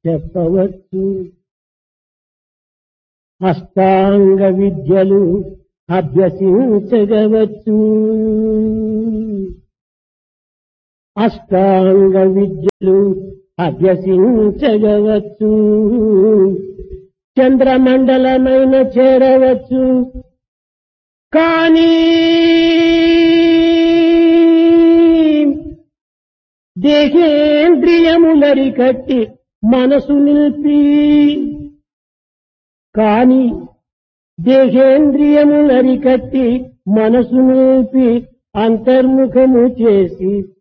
చెప్పవచ్చు అష్టాంగ విద్యలు అభ్యసించగవచ్చు అష్టాంగ విద్యలు అభ్యసించగవచ్చు చంద్రమండలమైన చేరవచ్చు కానీ దేహేంద్రియములరికట్టి మనసు నిలిపి కాని దేహేంద్రియములరికట్టి మనసు నిలిపి అంతర్ముఖము చేసి